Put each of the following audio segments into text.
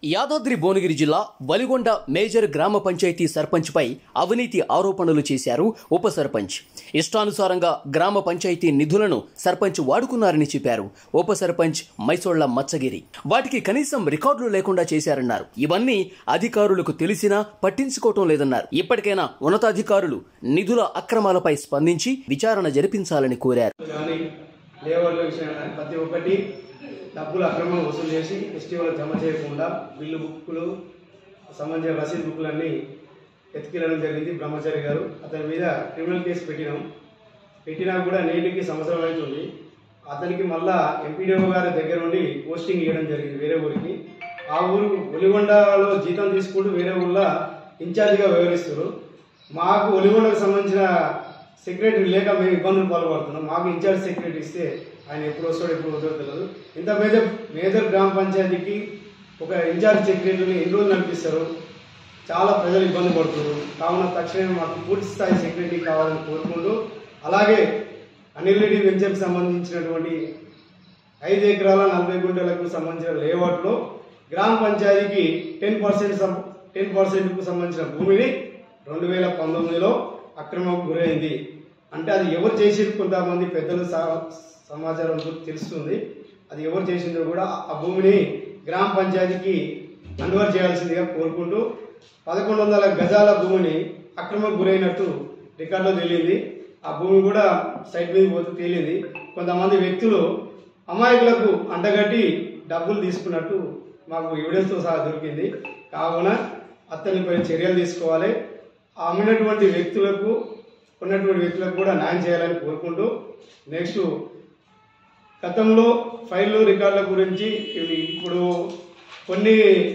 యాదాద్రి భువనగిరి జిల్లా వలిగొండ మేజర్ గ్రామ పంచాయతీ సర్పంచ్పై అవినీతి ఆరోపణలు చేశారు ఉప సర్పంచ్ ఇష్టానుసారంగా గ్రామ పంచాయతీ నిధులను సర్పంచ్ వాడుకున్నారని చెప్పారు ఉప సర్పంచ్ మైసోళ్ల మచ్చగిరి వాటికి కనీసం రికార్డులు లేకుండా చేశారన్నారు ఇవన్నీ అధికారులకు తెలిసినా పట్టించుకోవటం లేదన్నారు ఇప్పటికైనా ఉన్నతాధికారులు నిధుల అక్రమాలపై స్పందించి విచారణ జరిపించాలని కోరారు కానీ లేబర్ల విషయం కానీ ప్రతి ఒక్కటి డబ్బులు అక్రమంగా వసూలు చేసి ఫెస్టివల్ జమ చేయకుండా బిల్లు బుక్కులు సంబంధించిన రసీదు బుక్కులన్నీ ఎత్తికెళ్ళడం జరిగింది బ్రహ్మచారి గారు అతని మీద క్రిమినల్ కేసు పెట్టినాం పెట్టినా కూడా నేటికి సంవత్సరం అవుతుంది అతనికి మళ్ళా ఎంపీడీఓ గారి దగ్గర నుండి పోస్టింగ్ ఇవ్వడం జరిగింది వేరే ఊరికి ఆ ఊరు ఒలిగొండలో జీతం తీసుకుంటూ వేరే ఊళ్ళో ఇన్ఛార్జిగా వ్యవహరిస్తారు మాకు ఒలిగొండకు సంబంధించిన సెక్రటరీ లేక మేము ఇబ్బందులు పాల్పడుతున్నాం మాకు ఇన్ఛార్జ్ సెక్రటరీ ఇస్తే ఆయన ఎప్పుడు వస్తాడో ఎప్పుడు వస్తాడో తెలియదు ఇంత మేజర్ మేజర్ గ్రామ పంచాయతీకి ఒక ఇన్ఛార్జ్ సెక్రటరీని ఎన్ని రోజులు నడిపిస్తారు చాలా ప్రజలు ఇబ్బంది పడుతున్నారు కావున తక్షణమే మాకు పూర్తి స్థాయి సెక్రటరీ కావాలని కోరుకుంటూ అలాగే అనిల్ రెడ్డి వెంచర్కి సంబంధించినటువంటి ఐదు ఎకరాల నలభై గుంటలకు సంబంధించిన లేఅవుట్లో గ్రామ పంచాయతీకి టెన్ పర్సెంట్ టెన్ పర్సెంట్కు సంబంధించిన భూమిని రెండు వేల పంతొమ్మిదిలో అక్రమకు గురైంది అంటే అది ఎవరు చేసి కొంతమంది పెద్దలు సా- సమాచారం తెలుస్తుంది అది ఎవరు చేసిందో కూడా ఆ భూమిని గ్రామ పంచాయతీకి కన్వర్ట్ చేయాల్సిందిగా కోరుకుంటూ పదకొండు వందల గజాల భూమిని అక్రమకు గురైనట్టు రికార్డులో తేలింది ఆ భూమి కూడా సైట్ మీద పోతే తేలింది కొంతమంది వ్యక్తులు అమాయకులకు అంటగట్టి డబ్బులు తీసుకున్నట్టు మాకు ఎవిడెన్స్తో సహా దొరికింది కావున అతనిపై చర్యలు తీసుకోవాలి ఆ అమ్మినటువంటి వ్యక్తులకు ఉన్నటువంటి వ్యక్తులకు కూడా న్యాయం చేయాలని కోరుకుంటూ నెక్స్ట్ గతంలో ఫైళ్ళు రికార్డుల గురించి ఇవి ఇప్పుడు కొన్ని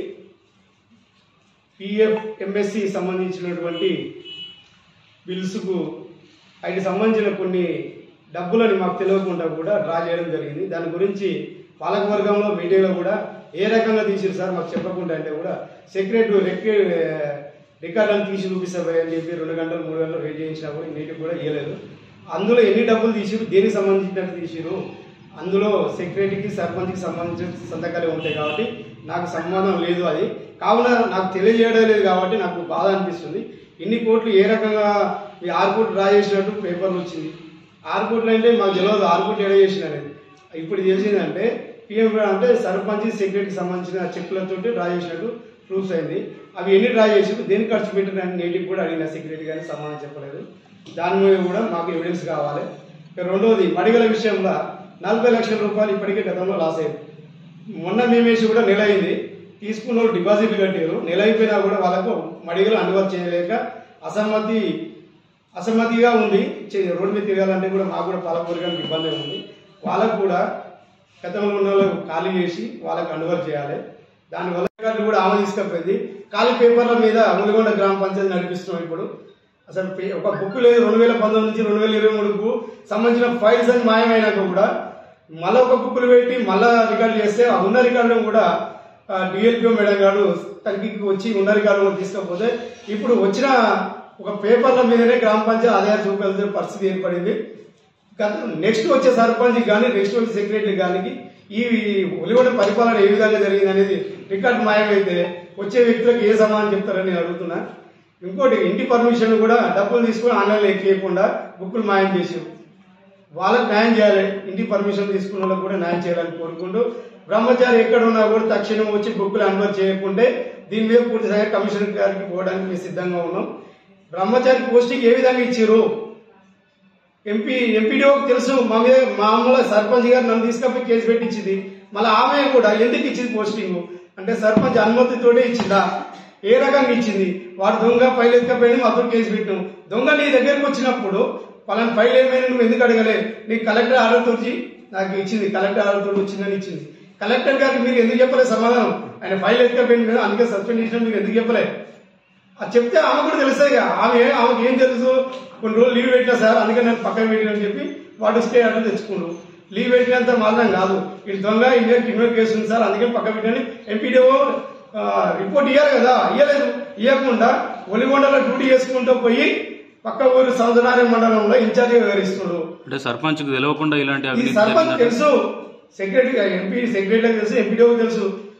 పిఎఫ్ ఎంఎస్సి సంబంధించినటువంటి బిల్స్కు వాటికి సంబంధించిన కొన్ని డబ్బులని మాకు తెలియకుండా కూడా డ్రా చేయడం జరిగింది దాని గురించి పాలకవర్గంలో మీటింగ్లో కూడా ఏ రకంగా తీసిరు సార్ మాకు చెప్పకుండా అంటే కూడా సెక్రటరీ రెక్కి రికార్డులను తీసి చూపిస్తారు అని చెప్పి రెండు గంటలు మూడు గంటలు వెయిట్ చేయించినా కూడా నీటికి కూడా ఇవ్వలేదు అందులో ఎన్ని డబ్బులు తీసిరు దేనికి సంబంధించినట్టు తీసిరు అందులో సెక్రటరీకి సర్పంచ్కి సంబంధించిన సంతకాలే ఉంటాయి కాబట్టి నాకు సంబంధం లేదు అది కావున నాకు తెలియజేయడం లేదు కాబట్టి నాకు బాధ అనిపిస్తుంది ఇన్ని కోట్లు ఏ రకంగా ఈ ఆరు కోట్లు డ్రా చేసినట్టు పేపర్లు వచ్చింది ఆరు కోట్లు అంటే మాకు తెలియదు ఆరు కోట్లు ఎడ చేసిన అనేది ఇప్పుడు తెలిసిందంటే పిఎం అంటే సర్పంచ్ సెక్రటరీకి సంబంధించిన చెక్కులతో డ్రా చేసినట్టు ప్రూఫ్స్ అయింది అవి ఎన్ని డ్రా చేసి దేనికి ఖర్చు పెట్టిన నేటికి కూడా అడిగిన సెక్రటరీ కానీ సమాధానం చెప్పలేదు దాని మీద కూడా మాకు ఎవిడెన్స్ కావాలి ఇక రెండవది మడిగల విషయంలో నలభై లక్షల రూపాయలు ఇప్పటికే గతంలో లాస్ అయింది మొన్న మేమేసి కూడా నెల అయింది తీసుకున్న వాళ్ళు డిపాజిట్లు కట్టారు నెల అయిపోయినా కూడా వాళ్ళకు మడిగలు అనుమతి చేయలేక అసమ్మతి అసమ్మతిగా ఉంది చే- రోడ్డు మీద తిరగాలంటే కూడా మాకు కూడా పాలకవర్గానికి ఇబ్బంది ఉంది వాళ్ళకు కూడా గతంలో ఉన్న వాళ్ళకు ఖాళీ చేసి వాళ్ళకు అనుమతి చేయాలి దానివల్ల రికార్డులు కూడా ఆమె తీసుకపోయింది ఖాళీ పేపర్ల మీద ముదిగొండ గ్రామ పంచాయతీ నడిపిస్తున్నాం ఇప్పుడు అసలు పే- ఒక బుక్ లేదు రెండు వేల పంతొమ్మిది నుంచి రెండు వేల ఇరవై మూడుకు సంబంధించిన ఫైల్స్ అని మాయమైనాక కూడా మళ్ళీ ఒక బుక్కులు పెట్టి మళ్ళా రికార్డు చేస్తే ఆ ఉన్న రికార్డులను కూడా డిఎల్పిఓ మేడం గారు తనకి వచ్చి ఉన్న రికార్డు కూడా తీసుకపోతే ఇప్పుడు వచ్చిన ఒక పేపర్ల మీదనే గ్రామ పంచాయతీ ఆదాయ చూపాల్సిన పరిస్థితి ఏర్పడింది గత నెక్స్ట్ వచ్చే సర్పంచ్ కానీ నెక్స్ట్ వచ్చే సెక్రటరీ కానీ ఈ ఒలిగొండ పరిపాలన ఏ విధంగా జరిగింది అనేది రికార్డు మాయమైతే వచ్చే వ్యక్తులకు ఏ సమాధానం చెప్తారని నేను అడుగుతున్నా ఇంకోటి ఇంటి పర్మిషన్ కూడా డబ్బులు తీసుకొని ఆన్లైన్లో ఎక్కియకుండా బుక్కులు మాయం చేసారు వాళ్ళకి న్యాయం చేయాలి ఇంటి పర్మిషన్ తీసుకున్న వాళ్ళకి కూడా న్యాయం చేయాలని కోరుకుంటూ బ్రహ్మచారి ఎక్కడ ఉన్నా కూడా తక్షణం వచ్చి బుక్కులు అనుమతి చేయకుంటే దీని మీద పూర్తి స్థాయి కమిషనర్ గారికి పోవడానికి మేము సిద్ధంగా ఉన్నాం బ్రహ్మచారి పోస్టింగ్ ఏ విధంగా ఇచ్చారు ఎంపీ ఎంపీడీఓకి తెలుసు మా మీద మామూలు సర్పంచ్ గారు నన్ను తీసుకపోయి కేసు పెట్టించింది మళ్ళీ ఆమె కూడా ఎందుకు ఇచ్చింది పోస్టింగ్ అంటే సర్పంచ్ అనుమతితోనే ఇచ్చిందా ఏ రకంగా ఇచ్చింది వాడు దొంగ ఫైల్ ఎత్తుకపోయింది మాతో కేసు పెట్టాం దొంగ నీ దగ్గరకు వచ్చినప్పుడు పలానా ఫైల్ ఏమైనా నువ్వు ఎందుకు అడగలే నీకు కలెక్టర్ ఆర్డర్ తోటి నాకు ఇచ్చింది కలెక్టర్ ఆర్డర్ తోటి వచ్చిందని ఇచ్చింది కలెక్టర్ గారికి మీరు ఎందుకు చెప్పలేదు సమాధానం ఆయన ఫైల్ ఎత్తుకపోయింది కదా అందుకే సస్పెండ్ చేసిన మీరు ఎందుకు చెప్పలేదు అది చెప్తే ఆమె కూడా తెలుస్తాయి కదా ఆమె ఆమెకి ఏం తెలుసు కొన్ని రోజులు లీవ్ పెట్టినా సార్ అందుకని నేను పక్కన పెట్టిన అని చెప్పి వాడు స్టే ఆర్డర్ తెచ్చుకుండు లీవ్ పెట్టినంత మాత్రం కాదు ఇది దొంగ ఇండియన్ క్రిమినల్ కేసు ఉంది సార్ అందుకని పక్కన పెట్టని ఎంపీడీఓ రిపోర్ట్ ఇవ్వాలి కదా ఇవ్వలేదు ఇవ్వకుండా ఒలిగొండలో డ్యూటీ చేసుకుంటూ పోయి పక్క ఊరు సౌదనారాయణ మండలంలో ఇన్ఛార్జిగా వివరిస్తున్నాడు అంటే సర్పంచ్ కు తెలియకుండా ఇలాంటి ఈ అవినీతి సర్పంచ్ జరిగిందంటే తెలుసు సెక్రటరీ ఎంపీ సెక్రటరీ తెలుసు ఎంపీడీఓ తెలుసు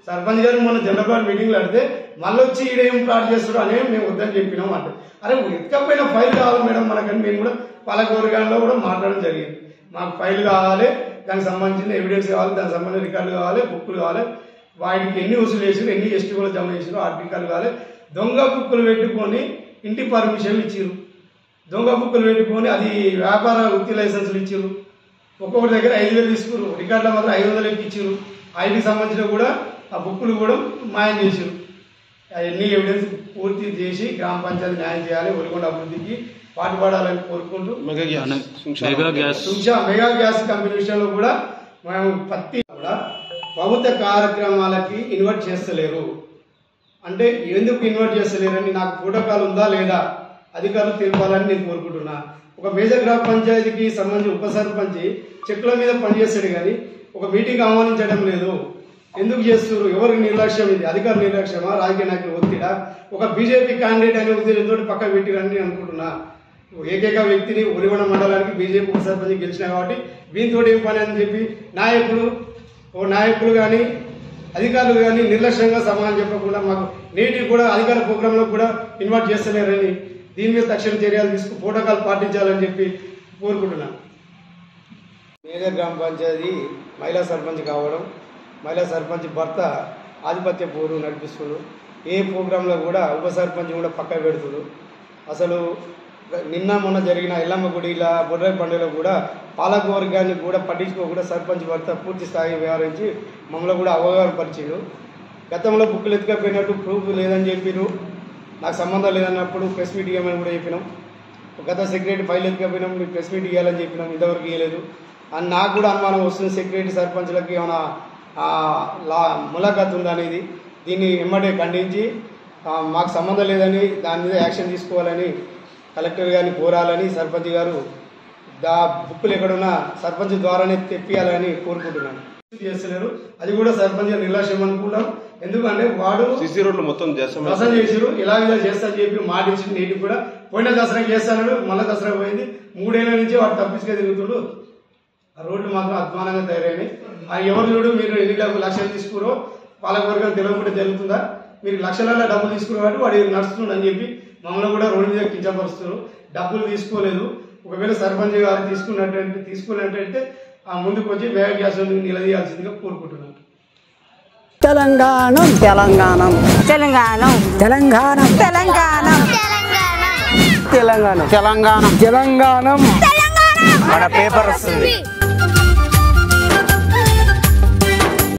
సర్పంచ్ గారు మన జనరల్ బాడీ మీటింగ్లో అడితే మళ్ళీ వచ్చి ఈడ ఏం ప్లాట్ చేస్తారు అనే మేము వద్దని చెప్పినాం అంటే అరే ఎత్తుకపోయిన ఫైల్ కావాలి మేడం మనకని మేము కూడా పాలకవర్గాల్లో కూడా మాట్లాడడం జరిగింది మాకు ఫైల్ కావాలి దానికి సంబంధించిన ఎవిడెన్స్ కావాలి దానికి సంబంధించిన రికార్డు కావాలి బుక్కులు కావాలి వాటికి ఎన్ని వసూలు చేసారు ఎన్ని ఎస్టీలు జమ చేసారు ఆ రికార్డు కావాలి దొంగ బుక్కులు పెట్టుకొని ఇంటి పర్మిషన్లు ఇచ్చారు దొంగ బుక్కులు పెట్టుకొని అది వ్యాపార వృత్తి లైసెన్సులు ఇచ్చారు ఒక్కొక్కటి దగ్గర ఐదు వేలు తీసుకురు రికార్డుల మాత్రం ఐదు వందలు ఎక్కిచ్చారు ఐదుకి సంబంధించిన కూడా ఆ బుక్కులు కూడా మాయం చేశారు అవన్నీ ఎవిడెన్స్ పూర్తి చేసి గ్రామ పంచాయతీ న్యాయం చేయాలి ఒలిగొండ అభివృద్ధికి పాటుపడాలని కోరుకుంటూ మెగా గ్యాస్ సుంచా మెగా గ్యాస్ కంపెనీ విషయంలో కూడా మేము పత్తి కూడా ప్రభుత్వ కార్యక్రమాలకి ఇన్వర్ట్ చేస్తలేరు అంటే ఎందుకు ఇన్వర్ట్ చేస్తలేరని నాకు ప్రోటోకాల్ ఉందా లేదా అధికారులు తెలిపాలని నేను కోరుకుంటున్నా ఒక మేజర్ గ్రామ పంచాయతీకి సంబంధించి ఉప సర్పంచ్ చెక్కుల మీద పనిచేస్తాడు కానీ ఒక మీటింగ్ ఆహ్వానించడం లేదు ఎందుకు చేస్తున్నారు ఎవరికి నిర్లక్ష్యం ఇది అధికార నిర్లక్ష్యమా రాజకీయ నాయకులు ఒత్తిడా ఒక బీజేపీ క్యాండిడేట్ అనే ఉద్దేశంతో పక్క పెట్టిరని నేను అనుకుంటున్నా ఏకైక వ్యక్తిని ఒలిగొండ మండలానికి బీజేపీ ఉప సర్పంచ్ గెలిచిన కాబట్టి వీనితో ఏం పని అని చెప్పి నాయకులు ఓ నాయకులు కానీ అధికారులు కానీ నిర్లక్ష్యంగా సమాధానం చెప్పకుండా మాకు నేటికి కూడా అధికార ప్రోగ్రాంలో కూడా ఇన్వైట్ చేస్తలేరని దీని మీద తక్షణ చర్యలు తీసుకు ప్రోటోకాల్ పాటించాలని చెప్పి కోరుకుంటున్నాను మేజర్ గ్రామ పంచాయతీ మహిళా సర్పంచ్ కావడం మహిళా సర్పంచ్ భర్త ఆధిపత్య పోరు నడిపిస్తున్నారు ఏ ప్రోగ్రాంలో కూడా ఉప సర్పంచ్ కూడా పక్క పెడుతున్నారు అసలు నిన్న మొన్న జరిగిన ఎల్లమ్మ గుడిల బొర్ర పండుగలో కూడా పాలక వర్గాన్ని కూడా పట్టించుకోకుండా సర్పంచ్ భర్త పూర్తి స్థాయి వ్యవహరించి మమ్మల్ని కూడా అవగాహన పరిచిండు గతంలో బుక్కులు ఎత్తుకపోయినట్టు ప్రూఫ్ లేదని చెప్పిరు నాకు సంబంధం లేదన్నప్పుడు ప్రెస్ మీట్ ఇవ్వమని కూడా చెప్పినాం గత సెక్రటరీ ఫైల్ ఎత్తుకపోయినాం మీకు ప్రెస్ మీట్ ఇవ్వాలని చెప్పినాం ఇంతవరకు ఇవ్వలేదు అని నాకు కూడా అనుమానం వస్తుంది సెక్రటరీ సర్పంచ్లకి ఏమైనా ఆ, లా ములాఖాత్ ఉందా అనేది దీన్ని ఎమ్మటే ఖండించి ఆ, మాకు సంబంధం లేదని దాని మీద యాక్షన్ తీసుకోవాలని కలెక్టర్ గారిని కోరాలని సర్పంచ్ గారు దా బుక్కులు ఎక్కడున్నా సర్పంచ్ ద్వారానే తెప్పియాలని కోరుకుంటున్నాను చేస్తలేరు అది కూడా సర్పంచ్ గారి నిర్లక్ష్యం అనుకుంటాం ఎందుకంటే వాడు సిసి రోడ్లు మొత్తం చేస్తాం మోసం చేసారు ఇలా ఇలా చేస్తా అని చెప్పి మాట ఇచ్చి నీటికి కూడా పోయిన దసరా చేస్తాడు మళ్ళీ దసరా పోయింది మూడేళ్ల నుంచి వాడు తప్పించుకే తిరుగుతుడు ఆ రోడ్లు మాత్రం అధ్వానంగా తయారైనాయి ఆ ఎవరు చూడు మీరు ఎన్ని డబ్బులు లక్షలు తీసుకురో పాలకవర్గం తెలియకుండా జరుగుతుందా మీరు లక్షలలో డబ్బులు తీసుకున్నారు కాబట్టి వాడు నడుస్తున్నాడు అని చెప్పి మమ్మల్ని కూడా రోడ్డు మీద కించపరుస్తున్నారు డబ్బులు తీసుకోలేదు ఒకవేళ సర్పంచ్ గారు తీసుకున్నట్టయితే తీసుకున్నట్టయితే ఆ ముందుకు వచ్చి వేగ గ్యాస్ నిలదీయాల్సిందిగా కోరుకుంటున్నాను తెలంగాణ తెలంగాణ తెలంగాణ తెలంగాణ తెలంగాణ తెలంగాణ తెలంగాణ తెలంగాణ మన పేపర్ వస్తుంది